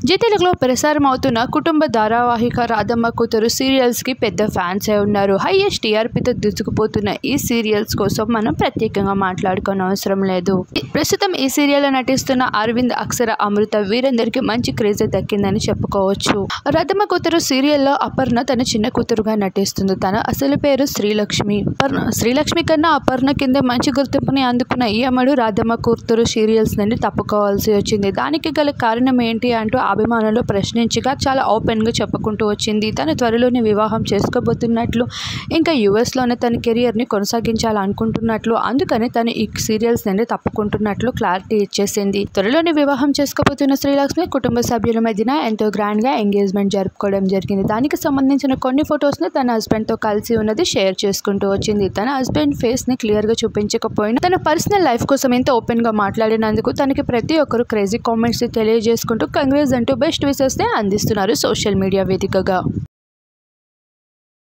G తెలుగులో ప్రసారం అవుతున్న కుటుంబ ధారావాహిక రాధమ్మ కూతురు సీరియల్స్కి పెద్ద ఫ్యాన్సే ఉన్నారు హైయెస్ట్ టీఆర్పీతో దూసుకుపోతున్న ఈ సీరియల్స్ కోసం మనం ప్రత్యేకంగా మాట్లాడుకోని అవసరం లేదు ప్రస్తుతం ఈ సీరియల్లో నటిస్తున్న అరవింద్ అక్షర అమృత వీరందరికీ మంచి క్రేజ్ దక్కిందని చెప్పుకోవచ్చు రాధమ్మ కూతురు సీరియల్లో అపర్ణ తన చిన్న కూతురుగా నటిస్తుంది తన అసలు పేరు శ్రీలక్ష్మి అపర్ణ శ్రీలక్ష్మి కన్నా అపర్ణ కింద మంచి గుర్తింపుని అందుకున్న ఈ అమ్మడు రాధమ్మ కూతురు సీరియల్స్ నుండి తప్పుకోవాల్సి వచ్చింది దానికి గల కారణం ఏంటి అంటూ అభిమానులు ప్రశ్నించగా చాలా ఓపెన్గా చెప్పుకుంటూ వచ్చింది తను త్వరలోనే వివాహం చేసుకోబోతున్నట్లు ఇంకా యుఎస్లోనే తన కెరియర్ని కొనసాగించాలనుకుంటున్నట్లు అందుకని తను ఈ సీరియల్స్ నుండి తప్పుకుంటున్నట్లు క్లారిటీ ఇచ్చేసింది త్వరలోనే వివాహం చేసుకోబోతున్న శ్రీలక్ష్మి కుటుంబ సభ్యుల మధ్యన ఎంతో గ్రాండ్గా ఎంగేజ్మెంట్ జరుపుకోవడం జరిగింది దానికి సంబంధించిన కొన్ని ఫొటోస్ని తన హస్బెండ్తో కలిసి ఉన్నది షేర్ చేసుకుంటూ వచ్చింది తన హస్బెండ్ ఫేస్ని క్లియర్గా చూపించకపోయినా తన పర్సనల్ లైఫ్ కోసం ఎంత ఓపెన్గా మాట్లాడినందుకు తనకి ప్రతి ఒక్కరు క్రేజీ కామెంట్స్ తెలియజేసుకుంటూ కంగ్రెస్ అంటూ బెస్ట్ విషెస్ని అందిస్తున్నారు సోషల్ మీడియా వేదికగా